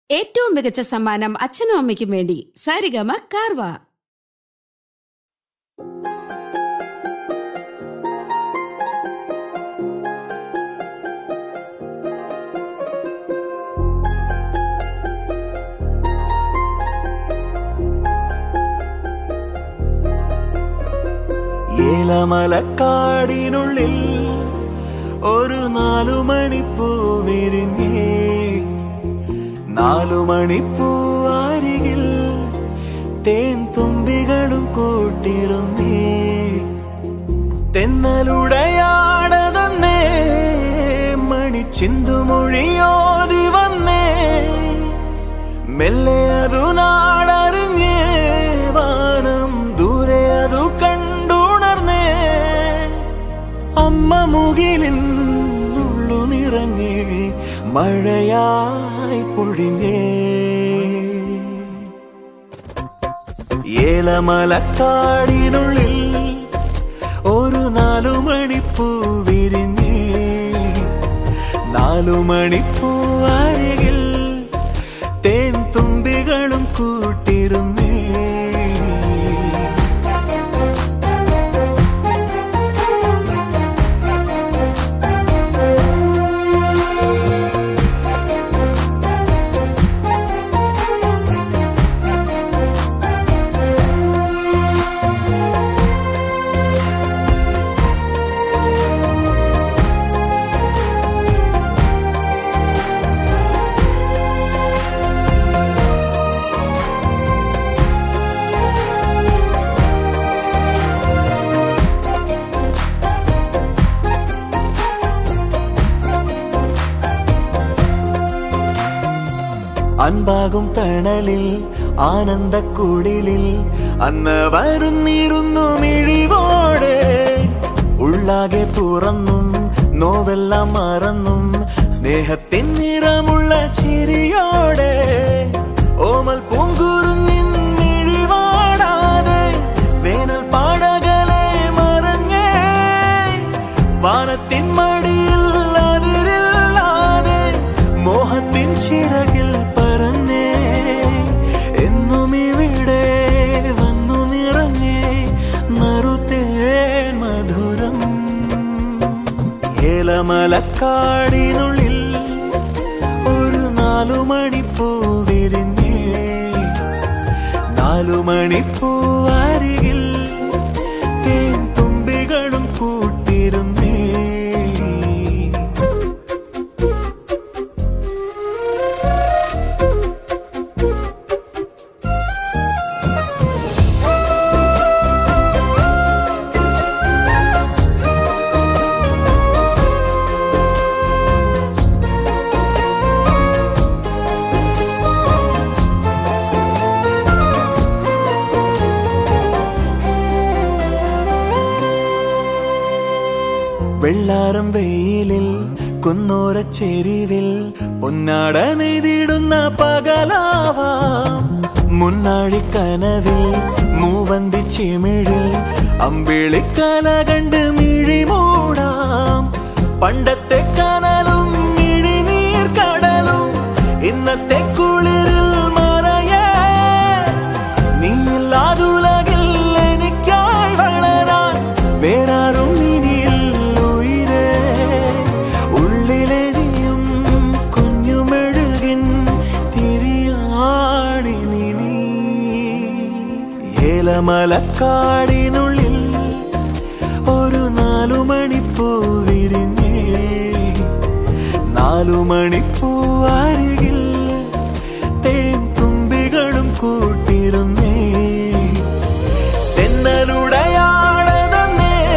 ഏറ്റവും മികച്ച സമ്മാനം അച്ഛനും അമ്മയ്ക്കും വേണ്ടി സാരിഗമ കാർവ ഏലമലക്കാടിനുള്ളിൽ ഒരു നാലു മണിപ്പൂ വിരിഞ്ഞേ നാലു മണിപ്പൂ അരികിൽ തേൻ തുമ്പികളും കൂട്ടിരുന്നേ തെന്നലുടയാടതന്നേ മണിച്ചിന്തുമൊഴിയോതി വന്നേ മെല്ലെ അതു നാടറിഞ്ഞേ വാനം ദൂരെ അതു കണ്ടുണർന്നേ അമ്മ മുകിലിൻ ഉള്ളു നിറഞ്ഞേ മഴയായി പൊഴിഞ്ഞേ ഏലമലക്കാടിനുള്ളിൽ ഒരു നാലു മണിപ്പൂ വിരിഞ്ഞേ നാലു മണിപ്പൂ അരികിൽ തേൻ തുമ്പികളും കൂട്ടിരുന്നേ അൻപാകും തണലിൽ ആനന്ദക്കുടിലിൽ അന്ന് വരുന്നിരുന്നു മിഴിവോടെ ഉള്ളാകെ തുറന്നും നോവെല്ലാം മറന്നും സ്നേഹത്തിൻ നിറമുള്ള ചിരിയോടെ ഓമൽ പൂങ്കുറുന്നിൻ മിഴിവാടാതെ വേനൽ പാടകളെ മറഞ്ഞേ വാനത്തിൻ മടിയിൽ അതിരില്ലാതെ മോഹത്തിൻ ചിറകിൽ പറന്നേ എന്നും ഇവിടെ വന്നു നിറഞ്ഞേ നറുത്തേൻ മധുരം ഏലമലക്കാടിനുള്ളിൽ ഒരു നാലു മണിപ്പൂ വിരിഞ്ഞേ നാലു മണിപ്പൂ അരികിൽ തേൻ തുമ്പികളും കൂട്ടിരുന്നേ വെള്ളാരം വെയിലിൽ കുന്നോര ചെരിവിൽ പൊന്നാട നെയ്തിടുന്ന പകലാവാം മുന്നാഴി കനവിൽ മൂവന്തി ചിമിഴിൽ അമ്പിളിക്കല കണ്ട് മിഴി മൂടാം പണ്ടത്തെ കനലും മിഴിനീർ കടലും ഇന്നത്തെ കുളിരിൽ മറയേ നീയില്ലാതുലകിൽ എനിക്കായി വളരാൻ വേറാരും ഇനിയിൽ ഉയരേ ഉള്ളിലെരിയും കുഞ്ഞുമെഴുകിൻ തിരിയാടി നീ നീ ഏലമലക്കാടിനുള്ളിൽ ഒരു നാലു മണിപ്പൂ വിരിഞ്ഞേ നാലു മണിപ്പൂ അരികിൽ തേൻ തുമ്പികളും കൂട്ടിരുന്നേ തെന്നലുടയാടതന്നേ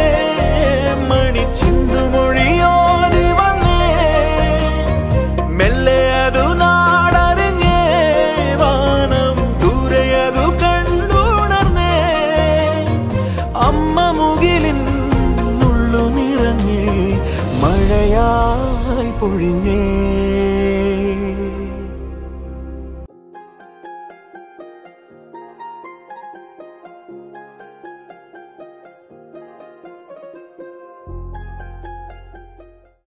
മണിച്ചിന്തുമൊഴിയോതി വന്നേ മെല്ലെ അതു നാടറിഞ്ഞേ വാനം ദൂരെ അതു കണ്ടുണർന്നേ അമ്മ മുകിലിൻ ഉള്ളു നിറഞ്ഞേ മഴയായി പൊഴിഞ്ഞേ